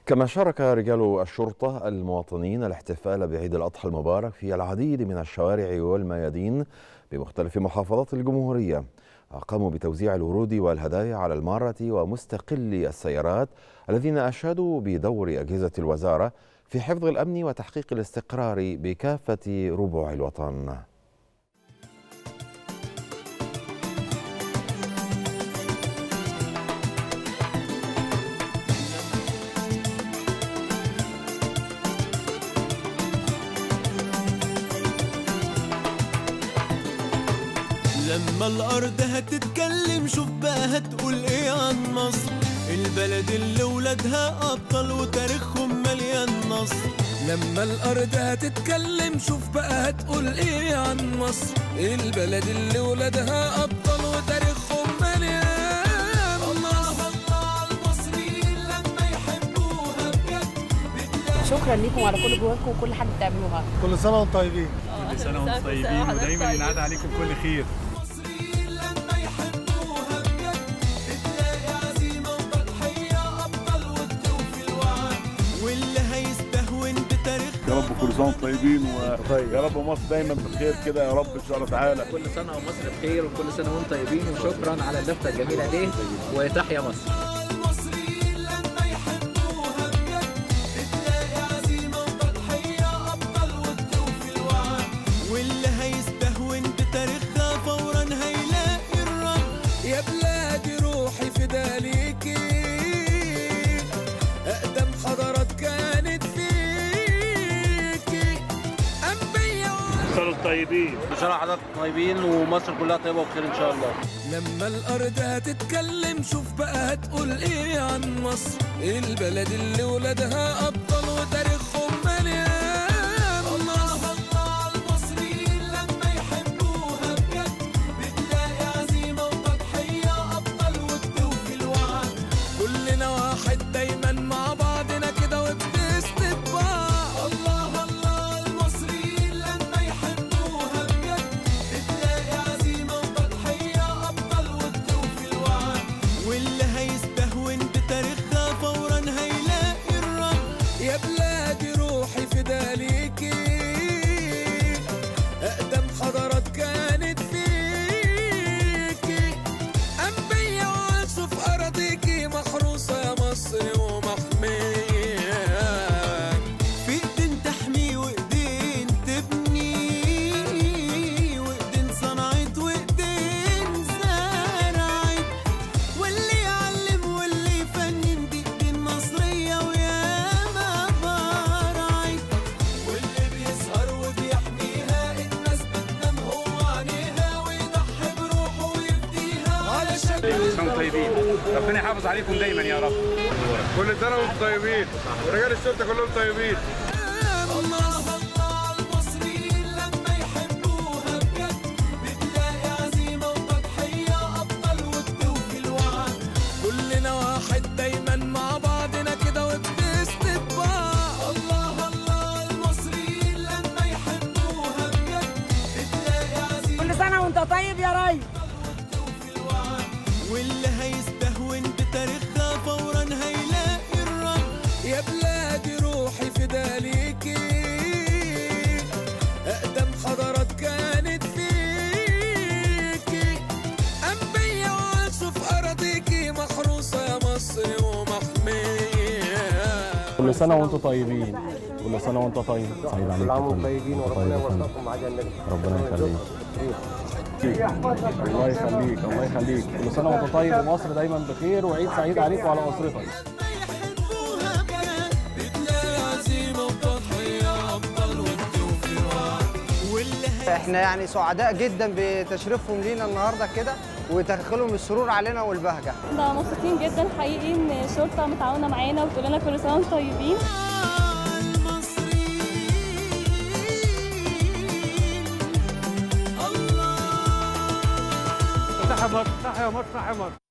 كما شارك رجال الشرطة المواطنين الاحتفال بعيد الأضحى المبارك في العديد من الشوارع والميادين بمختلف محافظات الجمهورية قاموا بتوزيع الورود والهدايا على المارة ومستقلي السيارات الذين أشادوا بدور أجهزة الوزارة في حفظ الأمن وتحقيق الاستقرار بكافة ربوع الوطن لما الارض هتتكلم شوف بقى هتقول ايه عن مصر البلد اللي ولادها ابطال وتاريخهم مليان نصر لما الارض هتتكلم شوف بقى هتقول ايه عن مصر البلد اللي ولادها ابطال وتاريخهم مليان الله الله على المصريين لما يحبوها بجد شكرا ليكم على كل جهودكم وكل حاجه بتعملوها كل سنه وانتم طيبين كل سنة وانتم طيبين ودايما ينعاد عليكم كل خير المصريين لما يحبوها بجد بتلاقي عزيمة وتضحية أبطال وتدوب في الوعد واللي هيستهون بتاريخ يا رب كل سنه وانتم طيبين ويا رب مصر دايما بخير كده يا رب ان شاء الله تعالى كل سنة ومصر بخير وكل سنة وانتم طيبين وشكرا على اللفتة الجميلة دي وتحيا مصر المصريين لما يحبوها بجد بتلاقي عزيمة وتضحية أبطال وتدوب في الوعد واللي هيستهون بتاريخها فورا هيلاقي الرد يا بلادي روحي فدا ليكي اقدم حضارات كانت فيكي انبياء سنه طيبين كل سنة وحضراتكم طيبين ومصر كلها طيبة وبخير إن شاء الله لما الارض هتتكلم شوف بقى هتقول ايه عن مصر البلد اللي ولادها ابطال وتاريخهم مليان الله الله على المصريين لما يحبوها بجد بتلاقي عزيمة وتضحية أبطال وتدوب في الوعد كلنا واحد دايما مع بعضنا كده وبنسند بعض الله الله على المصريين لما يحبوها بجد بتلاقي عزيمة وتضحية أبطال وتدوب في الوعد واللي هيستهون بتاريخها فورا هيلاقي الرد يا بلادي روحي فدا ليكي اقدم حضارات كانت فيكي انبياء وعاشوا في اراضيكي محروسه يا مصر ومحميه في ايدين تحمي وايدين تبني وايدين صنعت وايدين زرعت واللي يعلم واللي يفنن دي ايدين مصرية وياما برعت واللي بيسهر وبيحميها الناس بتنام هو عينيها ويضحي بروحه ويفديها علشان كل سنة وانتم طيبين ربنا يحافظ عليكم دايما يا رب كل سنه وانتم طيبين ورجال الشرطه كلهم طيبين الله الله على المصريين لما يحبوها بجد بتلاقي عزيمة وتضحية أبطال وتدوب في الوعد كلنا واحد دايما مع بعضنا كده وبنسند بعض الله الله على المصريين لما يحبوها بجد بتلاقي عزيمة كل سنه وانت طيب يا ريس وتدوب في الوعد واللي هيستهون بتاريخها فورا هيلاقي الرد يا بلادي روحي فدا ليكي اقدم حضارات كانت فيكي انبياء وعاشوا في اراضيكي محروسه يا مصر ومحميه كل سنه وانتم طيبين كل سنه وانت طيب سعيد عليك كل عام طيبين وربنا يوفقكم مع جنة ربنا يخليك الله يخليك الله يخليك كل سنه وانت طيب ومصر دايما بخير وعيد سعيد عليك وعلى اسرتك لما يحبوها بجد بتلاقي عزيمة وتضحية أبطال وتدوب في الوعد واللي هي احنا يعني سعداء جدا بتشريفهم لينا النهارده كده وتدخلهم السرور علينا والبهجه ده مبسوطين جدا حقيقي ان الشرطه متعاونه معانا وبتقول لنا كل سنه وانتم طيبين المصريين الله تحيا مصر تحيا مصر تحيا مصر